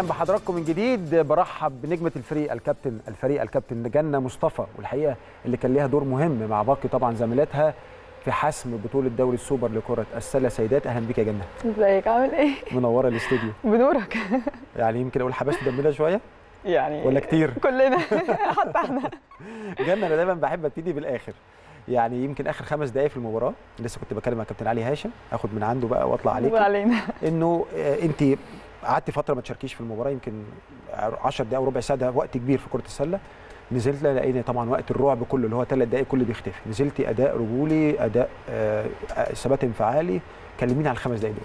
بحضراتكم من جديد برحب بنجمه الفريق الكابتن الفريق الكابتن جنه مصطفى والحقيقه اللي كان ليها دور مهم مع باقي طبعا زميلاتها في حسم بطوله دوري السوبر لكره السله سيدات اهلا بيك يا جنه ازيك عامل ايه؟ منوره الاستديو بنورك يعني يمكن اقول حبست دمنا شويه يعني ولا كتير كلنا حتى احنا جنه انا دايما بحب ابتدي بالاخر يعني يمكن اخر خمس دقائق في المباراه لسه كنت بكلم مع كابتن علي هاشم اخد من عنده بقى واطلع عليك علينا انه آه، انت قعدتي فتره ما تشاركيش في المباراه يمكن 10 دقائق وربع ساعه ده وقت كبير في كره السله نزلت لقينا طبعا وقت الرعب كله اللي هو ثلاث دقائق كله بيختفي نزلتي اداء رجولي اداء آه، آه، ثبات انفعالي كلميني على الخمس دقائق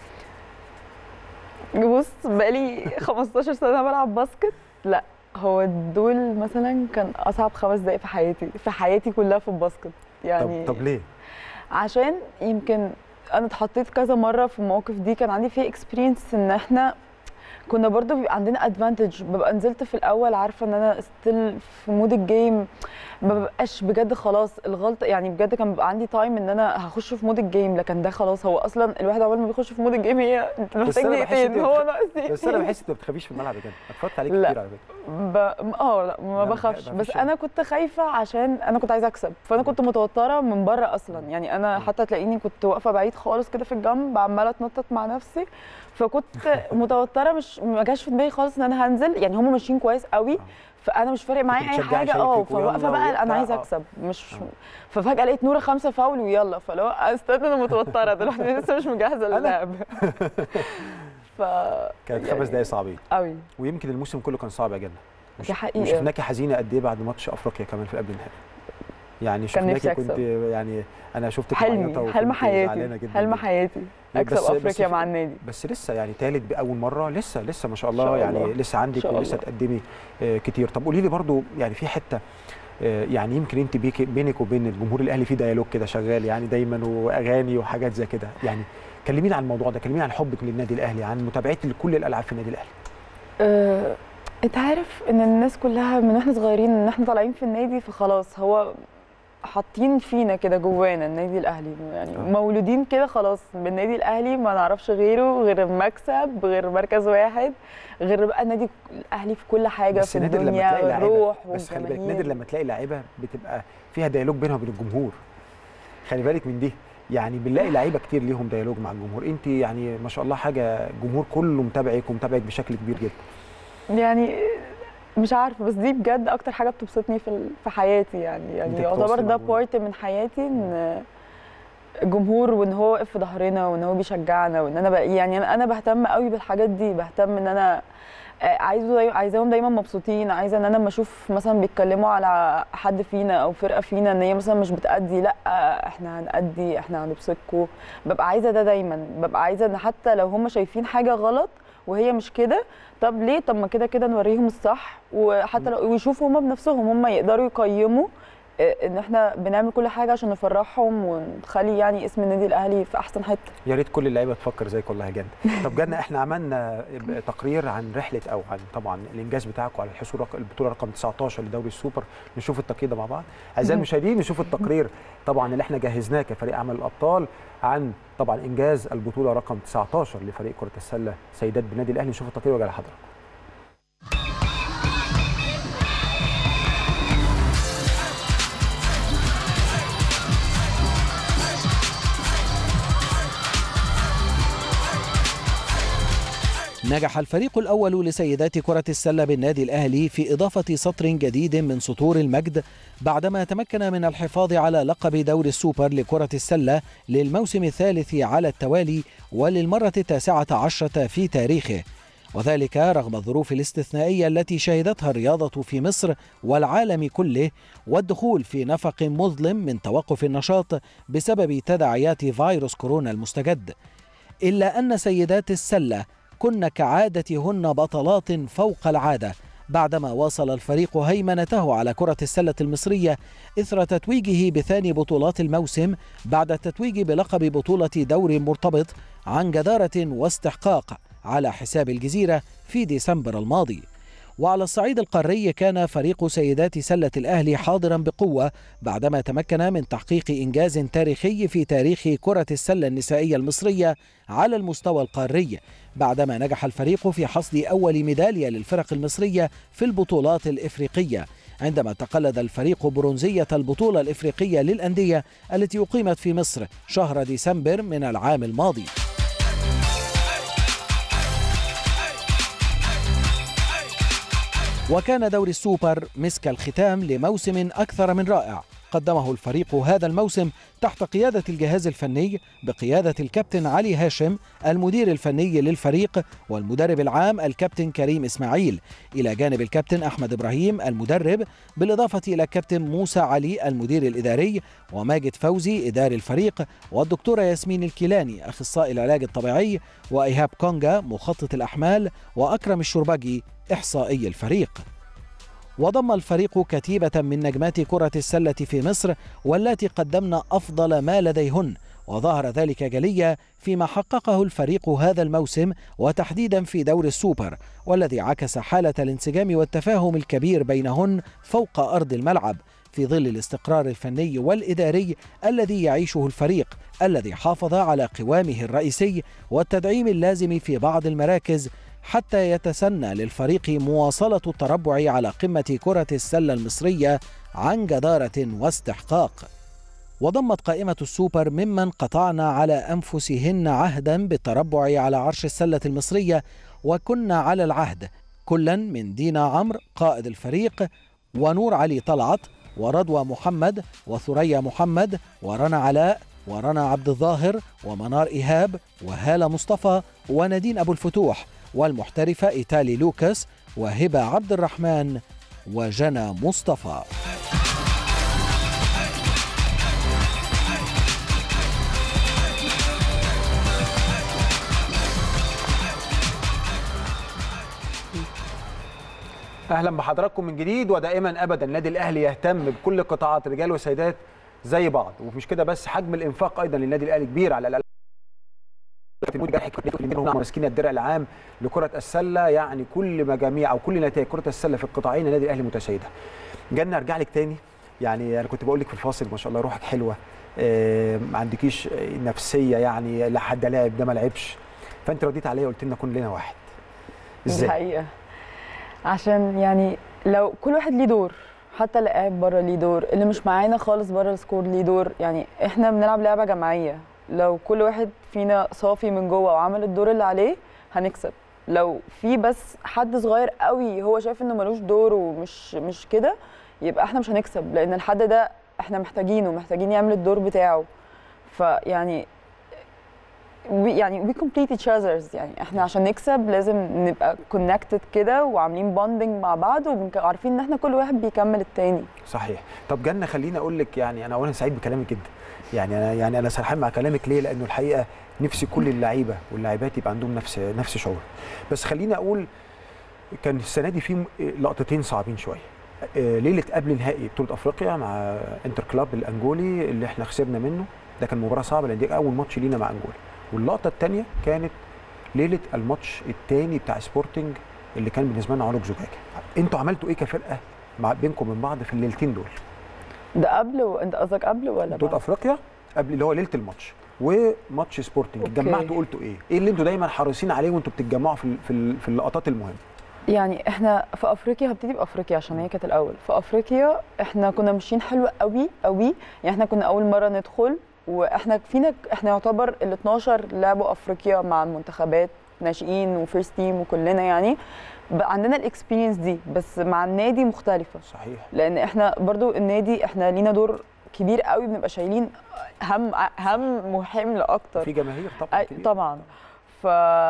دول بص بقالي 15 سنه بلعب باسكت لا هو دول مثلا كان اصعب خمس دقايق في حياتي في حياتي كلها في الباسكت يعني طب طب ليه؟ عشان يمكن انا اتحطيت كذا مره في المواقف دي كان عندي فيه اكسبيرينس ان احنا كنا برضو بيبقى عندنا ادفانتج ببقى نزلت في الاول عارفه ان انا ستيل في مود الجيم ما ببقاش بجد خلاص الغلطه يعني بجد كان بيبقى عندي تايم ان انا هخش في مود الجيم لكن ده خلاص هو اصلا الواحد اول ما بيخش في مود الجيم هي انت بس محتاج أنا بحس دقيقتين إنت هو بتخ- ناقص دقيقتين بس انا بحس انت ما بتخافيش في الملعب يا جنة اتفرجت عليك لا. كتير على فكره ب... اه لا ما لا، بخافش ما بس فيش انا كنت خايفه عشان انا كنت عايزه اكسب فانا كنت متوتره من بره اصلا يعني انا حتى تلاقيني كنت واقفه بعيد خالص كده في الجنب عماله اتنطط مع نفسي فكنت متوتره مش ما جاش في دماغي خالص ان انا هنزل يعني هم ماشيين كويس قوي فانا مش فارق معايا اي بتشجعي حاجه شايفك اه ويلا فواقفه بقى وبتاع، انا عايزه آه. اكسب مش آه. ففجاه لقيت نوره خمسه فاول ويلا فلو استنى انا متوتره دلوقتي لسه مش مجهزه للعب ف كانت يعني خمس دقائق صعبين قوي ويمكن الموسم كله كان صعب يا جنة مش- دي حقيقة. وشفناكي حزينه قد ايه بعد ماتش افريقيا كمان في قبل النهائي يعني كان نفسي شفناكي كنت أكسب. يعني انا شفتك حلمي معيطة حلم وكنت زعلانة حياتي جداً حلم جداً. حياتي اكسب بس- بس افريقيا في- مع النادي بس لسه يعني ثالث باول مره لسه لسه ما شاء الله, شاء يعني الله. لسه إن عندك شاء ولسه الله. تقدمي آه، كتير طب قولي لي برضو يعني في حته آه، يعني يمكن انت بيك بينك وبين الجمهور الاهلي في ديالوج كده شغال يعني دايما واغاني وحاجات زي كده يعني كلميني عن الموضوع ده كلميني عن حبك للنادي الاهلي عن متابعتي لكل الالعاب في النادي الاهلي أه انت عارف ان الناس كلها من واحنا صغيرين ان احنا طالعين في النادي فخلاص هو حاطين فينا كده جوانا النادي الاهلي يعني آه. مولودين كده خلاص بالنادي الاهلي ما نعرفش غيره غير المكسب غير مركز واحد غير بقى النادي الاهلي في كل حاجه بس في نادر لما الدنيا تلاقي لاعيبه والروح بس خلي بالك والجماهير. نادر لما تلاقي لاعيبه بتبقى فيها ديالوج بينها وبين الجمهور خلي بالك من دي يعني بنلاقي لعيبه كتير ليهم ديالوج مع الجمهور انت يعني ما شاء الله حاجه الجمهور كله متابعك ومتابعك بشكل كبير جدا يعني مش عارفه بس دي بجد اكتر حاجه بتبسطني في ال- في حياتي يعني يعني إنك يعتبر تتواصلي ده مع الجمهور. بارت من حياتي ان الجمهور وان هو واقف في ظهرنا وان هو بيشجعنا وان انا بقى يعني انا انا بهتم قوي بالحاجات دي بهتم ان انا آه، عايزه داي- عايزاهم دايما مبسوطين عايزه ان انا لما اشوف مثلا بيتكلموا على حد فينا او فرقه فينا ان هي مثلا مش بتأدي لا احنا هنأدي احنا هنبسطكم ببقى عايزه ده دايما ببقى عايزه ان حتى لو هم شايفين حاجه غلط وهي مش كده طب ليه طب ما كده كده نوريهم الصح وحتى لو ويشوفوا هم بنفسهم هم يقدروا يقيموا آه، ان احنا بنعمل كل حاجه عشان نفرحهم ونخلي يعني اسم النادي الاهلي في احسن حته يا ريت كل اللعيبه تفكر زيك والله يا جنة طب جنة احنا عملنا تقرير عن رحله او عن طبعا الانجاز بتاعكم على الحصول رق- البطوله رقم 19 لدوري السوبر نشوف التقرير ده مع بعض اعزائي المشاهدين نشوف التقرير طبعا اللي احنا جهزناه كفريق عمل الابطال عن طبعا انجاز البطوله رقم 19 لفريق كره السله سيدات بالنادي الاهلي نشوف التقرير وجه لحضراتكم نجح الفريق الأول لسيدات كرة السلة بالنادي الأهلي في إضافة سطر جديد من سطور المجد بعدما تمكن من الحفاظ على لقب دوري السوبر لكرة السلة للموسم الثالث على التوالي وللمرة التاسعة عشرة في تاريخه وذلك رغم الظروف الاستثنائية التي شهدتها الرياضة في مصر والعالم كله والدخول في نفق مظلم من توقف النشاط بسبب تداعيات فيروس كورونا المستجد إلا أن سيدات السلة كن كعادتهن بطلات فوق العادة بعدما واصل الفريق هيمنته على كرة السلة المصرية إثر تتويجه بثاني بطولات الموسم بعد التتويج بلقب بطولة دوري مرتبط عن جدارة واستحقاق على حساب الجزيرة في ديسمبر الماضي وعلى الصعيد القاري كان فريق سيدات سلة الأهلي حاضرا بقوة بعدما تمكن من تحقيق إنجاز تاريخي في تاريخ كرة السلة النسائية المصرية على المستوى القاري بعدما نجح الفريق في حصد أول ميدالية للفرق المصرية في البطولات الإفريقية عندما تقلد الفريق برونزية البطولة الإفريقية للأندية التي أقيمت في مصر شهر ديسمبر من العام الماضي وكان دوري السوبر مسك الختام لموسم أكثر من رائع قدمه الفريق هذا الموسم تحت قيادة الجهاز الفني بقيادة الكابتن علي هاشم المدير الفني للفريق والمدرب العام الكابتن كريم إسماعيل إلى جانب الكابتن أحمد إبراهيم المدرب بالإضافة إلى الكابتن موسى علي المدير الإداري وماجد فوزي إداري الفريق والدكتورة ياسمين الكيلاني أخصائي العلاج الطبيعي وإيهاب كونجا مخطط الأحمال وأكرم الشربجي إحصائي الفريق وضم الفريق كتيبة من نجمات كرة السلة في مصر والتي قدمن أفضل ما لديهن وظهر ذلك جليا فيما حققه الفريق هذا الموسم وتحديدا في دور السوبر والذي عكس حالة الانسجام والتفاهم الكبير بينهن فوق أرض الملعب في ظل الاستقرار الفني والإداري الذي يعيشه الفريق الذي حافظ على قوامه الرئيسي والتدعيم اللازم في بعض المراكز حتى يتسنى للفريق مواصلة التربع على قمة كرة السلة المصرية عن جدارة واستحقاق. وضمت قائمة السوبر ممن قطعنا على أنفسهن عهدا بالتربع على عرش السلة المصرية وكنا على العهد كلا من دينا عمرو قائد الفريق ونور علي طلعت ورضوى محمد وثريا محمد ورنا علاء ورنا عبد الظاهر ومنار إيهاب وهالة مصطفى وندين أبو الفتوح والمحترفة إيتالي لوكاس وهبة عبد الرحمن وجنى مصطفى اهلا بحضراتكم من جديد ودائما ابدا النادي الاهلي يهتم بكل قطاعات رجال وسيدات زي بعض ومش كده بس حجم الانفاق ايضا للنادي الاهلي كبير على الاقل هم ماسكين الدرع العام لكره السله يعني كل مجاميع او كل نتائج كره السله في القطاعين النادي الاهلي متسيده. جنة ارجع لك تاني يعني انا كنت بقول لك في الفاصل ما شاء الله روحك حلوه آه ما عندكيش نفسيه يعني لا حد لاعب ده ما لعبش فانت رديت عليا وقلت لنا كن لنا واحد. دي ازاي؟ حقيقة عشان يعني لو كل واحد ليه دور حتى اللي قاعد بره ليه دور اللي مش معانا خالص بره السكور ليه دور يعني احنا بنلعب لعبة جماعية لو كل واحد فينا صافي من جوه وعمل الدور اللي عليه هنكسب لو في بس حد صغير قوي هو شايف انه ملوش دور ومش مش كده يبقى احنا مش هنكسب لان الحد ده احنا محتاجينه محتاجين يعمل الدور بتاعه فيعني we يعني we complete each others يعني احنا عشان نكسب لازم نبقى connected كده وعاملين bonding مع بعض وعارفين ان احنا كل واحد بيكمل التاني صحيح طب جنة خليني اقول لك يعني انا اولا سعيد بكلامك جدا يعني انا يعني انا سرحان مع كلامك ليه لانه الحقيقه نفسي كل اللعيبه واللاعبات يبقى عندهم نفس نفس شعور بس خليني اقول كان السنه دي في لقطتين صعبين شويه آه، ليله قبل نهائي بطوله افريقيا مع انتر كلاب الانجولي اللي احنا خسرنا منه ده كان مباراه صعبه لان دي اول ماتش لينا مع انجولا واللقطه الثانيه كانت ليله الماتش الثاني بتاع سبورتنج اللي كان بالنسبه لنا عنق زجاجه انتوا عملتوا ايه كفرقه مع بينكم وبين بعض في الليلتين دول ده قبل و... انت قصدك قبل ولا بطوله بعد؟ افريقيا قبل اللي هو ليله الماتش وماتش سبورتنج أوكي. اتجمعتوا قلتوا ايه ايه اللي انتوا دايما حريصين عليه وانتوا بتتجمعوا في ال- في ال- في اللقطات المهمه يعني احنا في افريقيا هبتدي بافريقيا عشان هي كانت الاول في افريقيا احنا كنا ماشيين حلو قوي قوي يعني احنا كنا اول مره ندخل واحنا فينا احنا يعتبر ال 12 لعبوا افريقيا مع المنتخبات ناشئين وفيرست تيم وكلنا يعني بقى عندنا الاكسبيرينس دي بس مع النادي مختلفه صحيح لان احنا برضو النادي احنا لينا دور كبير قوي بنبقى شايلين هم هم وحمل اكتر في جماهير طبعا أي كبيرة. طبعا ف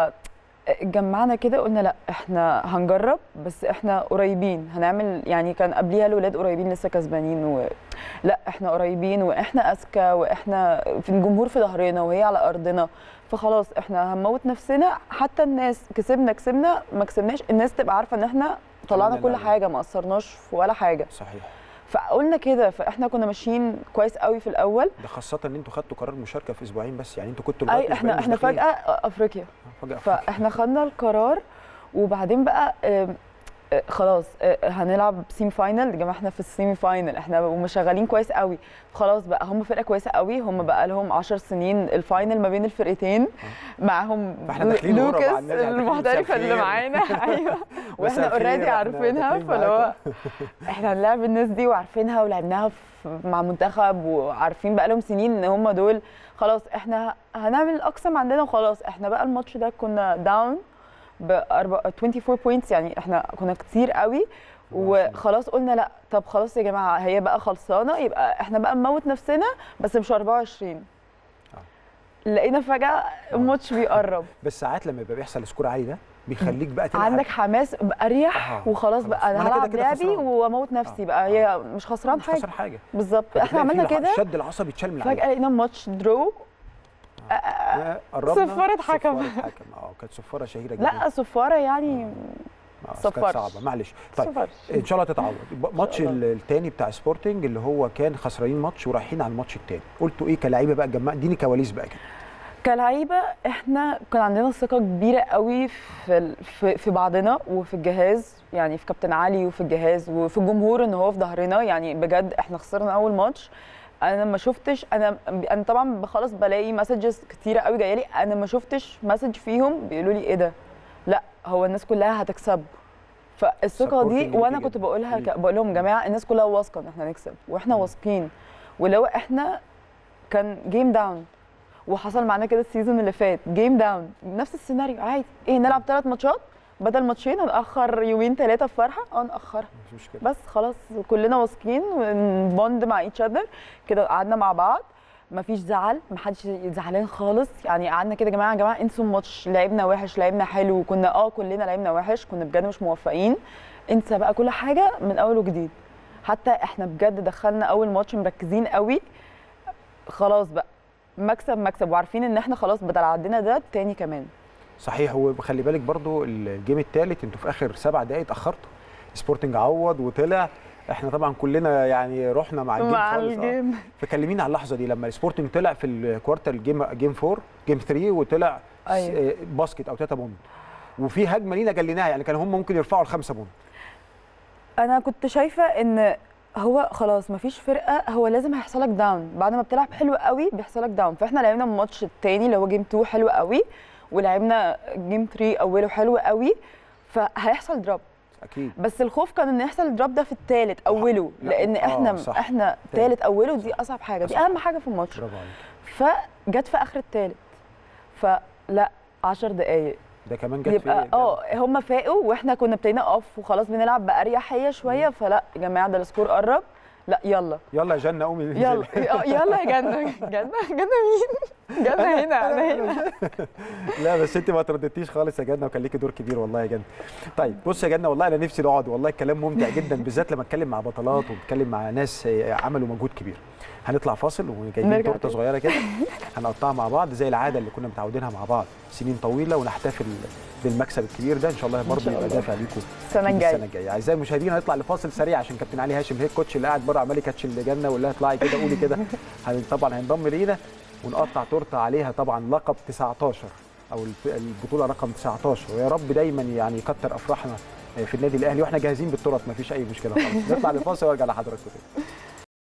جمعنا كده قلنا لا احنا هنجرب بس احنا قريبين هنعمل يعني كان قبليها الولاد قريبين لسه كسبانين و... لا احنا قريبين واحنا اذكى واحنا في الجمهور في ظهرنا وهي على ارضنا فخلاص احنا هنموت نفسنا حتى الناس كسبنا كسبنا ما كسبناش الناس تبقى عارفه ان احنا طلعنا عملنا كل اللي علينا. حاجه ما قصرناش في ولا حاجه صحيح فقلنا كده فاحنا كنا ماشيين كويس قوي في الاول ده خاصه ان انتوا خدتوا قرار مشاركه في اسبوعين بس يعني انتوا كنتوا اي لغاية احنا أسبوعين احنا مش داخلين. فجاه افريقيا فجاه أفريقيا. فاحنا خدنا القرار وبعدين بقى آم، آه، خلاص آه، هنلعب سيمي فاينل يا جماعه احنا في السيمي فاينل احنا ومشغلين كويس قوي خلاص بقى هم فرقه كويسه قوي هم بقى لهم 10 سنين الفاينل ما بين الفرقتين معاهم فإحنا داخلين ورا لوكاس مع الناس، يعني داخلين المحترفه اللي مساء معانا ايوه واحنا مساء الخير، اوريدي إحنا عارفينها داخلين فاللي هو معاكم. احنا هنلاعب الناس دي وعارفينها ولعبناها في- مع منتخب وعارفين بقى لهم سنين ان هم دول خلاص احنا هنعمل الاقصى ما عندنا وخلاص احنا بقى الماتش ده كنا داون ب 24 بوينتس يعني احنا كنا كتير قوي وخلاص قلنا لا طب خلاص يا جماعه هي بقى خلصانه يبقى احنا بقى نموت نفسنا بس مش 24 لقينا فجاه الماتش بيقرب بس ساعات لما يبقى بيحصل سكور عالي ده بيخليك بقى تلعب عندك حماس اريح آه، وخلاص خلاص. بقى ما انا أنا كده هلعب كده لعبي خسران. واموت نفسي آه، بقى آه. هي مش خسران مش حاجه خسر حاجه بالظبط فتلاقي احنا في عملنا الع- كده الشد العصبي اتشال من فجاه لقينا الماتش درو آه، قربنا صفارة حكم. صفارة حكم اه كانت صفاره شهيره جدا لا صفاره يعني آه، كانت صفرش. صعبه معلش طيب صفر ان شاء الله تتعوض ب- ماتش الله. ال- التاني بتاع سبورتنج اللي هو كان خسرانين ماتش ورايحين على الماتش التاني قلتوا ايه كلاعيبه بقى جمع اديني كواليس بقى كده كلعيبه احنا كان عندنا ثقه كبيره قوي في ال- في, في بعضنا وفي الجهاز يعني في كابتن علي وفي الجهاز وفي الجمهور ان هو في ظهرنا يعني بجد احنا خسرنا اول ماتش انا ما شفتش انا انا طبعا بخلص بلاقي مسجز كتيره قوي جايه لي انا ما شفتش مسج فيهم بيقولوا لي ايه ده لا هو الناس كلها هتكسب فالثقه Supporting دي ليكي وانا جدا. كنت بقولها مم. ك- بقول لهم يا جماعه الناس كلها واثقه ان احنا نكسب واحنا مم. واثقين ولو احنا كان جيم داون وحصل معانا كده السيزون اللي فات جيم داون نفس السيناريو عادي ايه نلعب ثلاث ماتشات بدل ماتشين هنأخر يومين ثلاثه في فرحه اه نأخرها مش مشكله بس خلاص كلنا واثقين ونبوند مع ايتش اذر كده قعدنا مع بعض مفيش زعل محدش زعلان خالص يعني قعدنا كده يا جماعه يا جماعه انسوا الماتش لعبنا وحش لعبنا حلو كنا اه كلنا لعبنا وحش كنا بجد مش موفقين انسى بقى كل حاجه من اول وجديد حتى احنا بجد دخلنا اول ماتش مركزين قوي خلاص بقى مكسب مكسب وعارفين ان احنا خلاص بدل عدينا ده تاني كمان صحيح وخلي بالك برضو الجيم الثالث انتوا في اخر سبع دقائق اتاخرتوا سبورتنج عوض وطلع احنا طبعا كلنا يعني رحنا مع الجيم مع خالص آه. الجيم فكلميني على اللحظه دي لما السبورتنج طلع في الكوارتر جيم جيم 4 جيم 3 وطلع أيوة. أيوة. باسكت او تاتا بوند وفي هجمه لينا جليناها يعني كانوا هم ممكن يرفعوا الخمسه بوند انا كنت شايفه ان هو خلاص مفيش فرقه هو لازم هيحصل لك داون بعد ما بتلعب حلو قوي بيحصل لك داون فاحنا لعبنا الماتش التاني اللي هو جيم 2 حلو قوي ولعبنا جيم 3 اوله حلو قوي فهيحصل دروب اكيد بس الخوف كان ان يحصل الدروب ده في الثالث اوله لا، لان آه، احنا صح. احنا تالت. ثالث اوله دي اصعب حاجه دي صح. اهم حاجه في الماتش برافو عليك فجت في اخر الثالث فلا 10 دقائق ده كمان جت يبقى في اه هم فاقوا واحنا كنا ابتدينا اوف وخلاص بنلعب باريحيه شويه فلا يا جماعه ده السكور قرب لا يلا يلا يا جنه قومي يلا آه، يلا يا جنه جنه جنه مين؟ جنه هنا انا هنا لا بس انت ما ترددتيش خالص يا جنه وكان ليكي دور كبير والله يا جنه طيب بص يا جنه والله انا نفسي نقعد والله الكلام ممتع جدا بالذات لما اتكلم مع بطلات وبتكلم مع ناس آه، عملوا مجهود كبير هنطلع فاصل وجايبين نرجع تورته تاني. صغيره كده هنقطعها مع بعض زي العاده اللي كنا متعودينها مع بعض سنين طويله ونحتفل بالمكسب الكبير ده ان شاء الله برضه شاء يبقى الله. دافع ليكم السنه الجايه السنه الجايه اعزائي المشاهدين هنطلع لفاصل سريع عشان كابتن علي هاشم هيد كوتش اللي قاعد بره عمال يكاتش اللي جنه ويقول لها اطلعي كده قولي كده هن- طبعا هينضم لينا ونقطع تورته عليها طبعا لقب 19 او الف- البطوله رقم 19 ويا رب دايما يعني يكتر افراحنا في النادي الاهلي واحنا جاهزين بالتورت مفيش اي مشكله خالص نطلع لفاصل وارجع لحضراتكم تاني